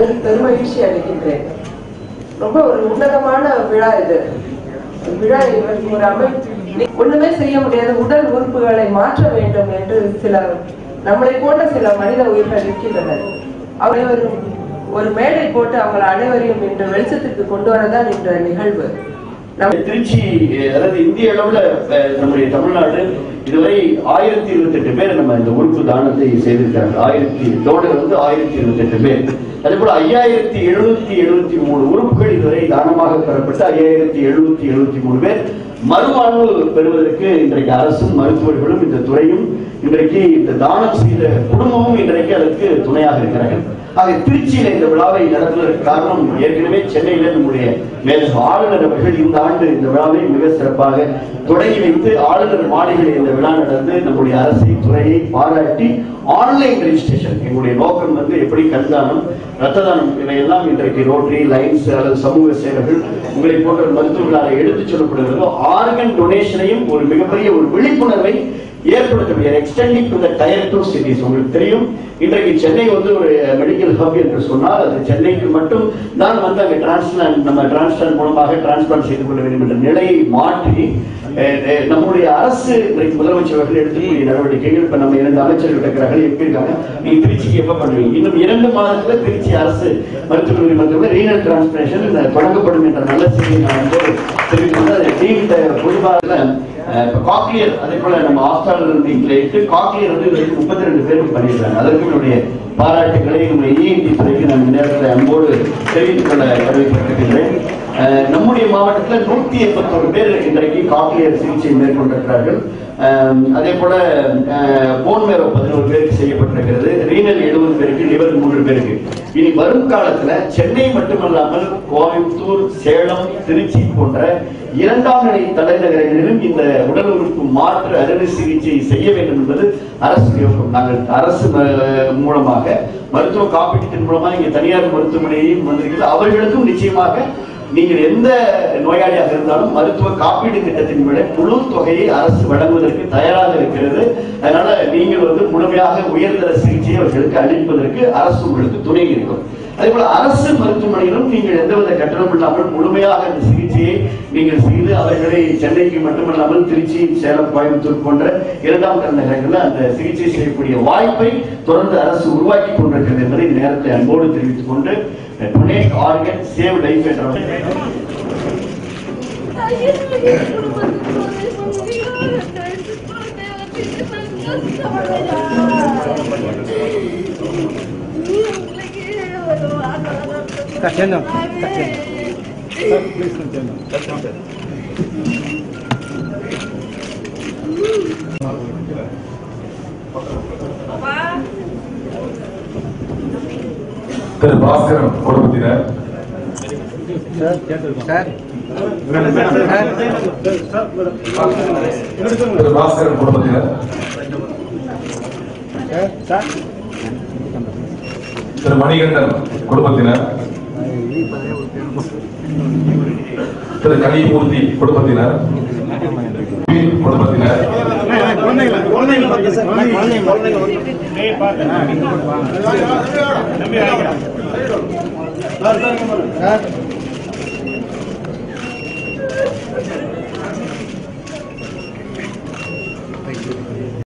என்பதில் பெருமகிழ்ச்சி அடைகின்றேன் ரொம்ப ஒரு உன்னதமான விழா இது விழா இவர் ஒரு அமை ஒண்ணுமே செய்ய முடியாத உடல் உறுப்புகளை மாற்ற வேண்டும் என்று சில நம்மளை போன்ற சில மனித உயிர்கள் இருக்கின்றனர் அனைவரும் ஒரு மேடை போட்டு அவங்கள் அனைவரையும் இன்று வெளிச்சத்துக்கு கொண்டு வரதான் இந்த நிகழ்வு நம் திருச்சி அஹ், அதாவது இந்திய அளவுல அஹ், நம்முடைய தமிழ்நாடு இதுவரை ஆயிரத்தி இருபத்தி எட்டு பேர் நம்ம இந்த உறுப்பு தானத்தை செய்திருக்காங்க ஆயிரத்தி டோனர் வந்து ஆயிரத்தி இருபத்தி எட்டு பேர் அதே போல ஐயாயிரத்தி எழுநூத்தி எழுபத்தி மூணு உறுப்புகள் இதுவரை தானமாக பெறப்பட்டு ஐயாயிரத்தி எழுநூத்தி எழுபத்தி மூணு பேர் மறுவாழ்வு பெறுவதற்கு இன்றைக்கு அரசும் மருத்துவர்களும் இந்த துறையும் இன்றைக்கு இந்த தானம் செய்த குடும்பமும் இன்றைக்கு அதற்கு துணையாக இருக்கிறார்கள் ஆக திருச்சியில இந்த விழாவை நடத்துவதற்கு காரணம் ஏற்கனவே சென்னையில நம்முடைய மேலும் ஆளுநர் அவர்கள் இந்த ஆண்டு இந்த விழாவை மிக சிறப்பாக தொடங்கி வைத்து ஆளுநர் மாளிகையில் இந்த விழா நடந்து நம்முடைய அரசை துறையை பாராட்டி ஆன்லைன் ரெஜிஸ்ட்ரேஷன் எங்களுடைய நோக்கம் வந்து எப்படி கண்தானம் ரத்த தானம் இவையெல்லாம் இன்றைக்கு ரோட்டரி லைன்ஸ் அல்லது சமூக சேவைகள் உங்களை போன்ற மருத்துவர்களால் எடுத்துச் சொல்லப்படுகிறதோ ஆர்கன் டொனேஷனையும் ஒரு மிகப்பெரிய ஒரு விழிப்புணர்வை ஏற்படுத்த extending to the tier two cities உங்களுக்கு தெரியும் இன்றைக்கு சென்னை வந்து ஒரு மெடிக்கல் ஹப் என்று சொன்னால் அது சென்னைக்கு மட்டும் தான் வந்து அங்கே டிரான்ஸ்பிளான்ட் நம்ம டிரான்ஸ்பிளான்ட் மூலமாக டிரான்ஸ்பிளான்ட் செய்து கொள்ள வேண்டும் என்ற நிலையை மாற்றி அஹ், அஹ், நம்முடைய அரசு இன்றைக்கு முதலமைச்சர் அவர்கள் எடுத்துக்கூடிய நடவடிக்கைகள் இப்ப நம்ம இரண்டு அமைச்சர்கள் இருக்கிறார்கள் எப்படி இருக்காங்க நீங்க திருச்சிக்கு எப்ப பண்ணுவீங்க இன்னும் இரண்டு மாதத்துல திருச்சி அரசு மருத்துவக் கல்லூரி மருத்துவமனை ரீனல் டிரான்ஸ்பிளேஷன் தொடங்கப்படும் என்ற நல்ல செய்தியை நான் வந்து தெரிவித்துள்ளது டீம்ட பொதுவாக இப்போ காக்லியர் அதே போல நம்ம ஹாஸ்பிட்டல் இட்டு காக்லியர் வந்து இதுவரைக்கும் முப்பத்தி ரெண்டு பேருக்கு பண்ணியிருக்காங்க அதற்கு என்னுடைய பாராட்டுகளை நம்முடைய இஎன்டி துறைக்கு நான் இந்த நேரத்தில் அன்போடு தெரிவித்துக் கொள்ள கடமைப்பட்டிருக்கின்றேன் அஹ், நம்முடைய மாவட்டத்தில் நூத்தி எண்பத்தோரு பேர் இன்றைக்கு காக்லியர் சிகிச்சை மேற்கொண்டிருக்கிறார்கள் அஹ், அதே போல போன் மேரோ பதினோரு பேருக்கு செய்யப்பட்டிருக்கிறது ரீனல் எழுபது பேருக்கு லிவர் மூன்று பேருக்கு இனி வரும் காலத்துல சென்னை மட்டுமல்லாமல் கோயம்புத்தூர் சேலம் திருச்சி போன்ற இரண்டாம் நிலை தலைநகரங்களிலும் இந்த உடல் உறுப்பு மாற்று அறுவை சிகிச்சை செய்ய வேண்டும் என்பது அரசு யோகம் நாங்கள் அரசு அஹ், மூலமாக மருத்துவ காப்பீட்டின் மூலமாக இங்கே தனியார் மருத்துவமனையையும் வந்திருக்கிறது அவர்களுக்கும் நிச்சயமாக நீங்கள் எந்த நோயாளியாக இருந்தாலும் மருத்துவ காப்பீடு திட்டத்தின் விட முழு தொகையை அரசு வழங்குவதற்கு தயாராக இருக்கிறது அதனால நீங்கள் வந்து முழுமையாக உயர்தர சிகிச்சையை அவர்களுக்கு அளிப்பதற்கு அரசு உங்களுக்கு துணை இருக்கும் அதே போல அரசு மருத்துவமனையிலும் நீங்கள் எந்தவித கட்டணம் இல்லாமல் முழுமையாக அந்த சிகிச்சையை நீங்கள் செய்து அவர்களை சென்னைக்கு மட்டுமல்லாமல் திருச்சி சேலம் கோயம்புத்தூர் போன்ற இரண்டாம் தர நகரங்களில் அந்த சிகிச்சை செய்யக்கூடிய வாய்ப்பை தொடர்ந்து அரசு உருவாக்கி கொண்டிருக்கிறது என்பதை இந்த நேரத்தை அன்போடு தெரிவித்துக் கொண்டு டொனேட் ஆர்கன் சேவ் லைஃப் என்ற Kasihan Kasihan. Please continue. திரு பாஸ்கரன் குடும்பத்தினர் Sir. திரு பாஸ்கரன் குடும்பத்தினர் Sir. திரு மணிகண்டன் குடும்பத்தினர் திரு கலிமூர்த்தி குடும்பத்தினர் குடும்பத்தினர் Sir.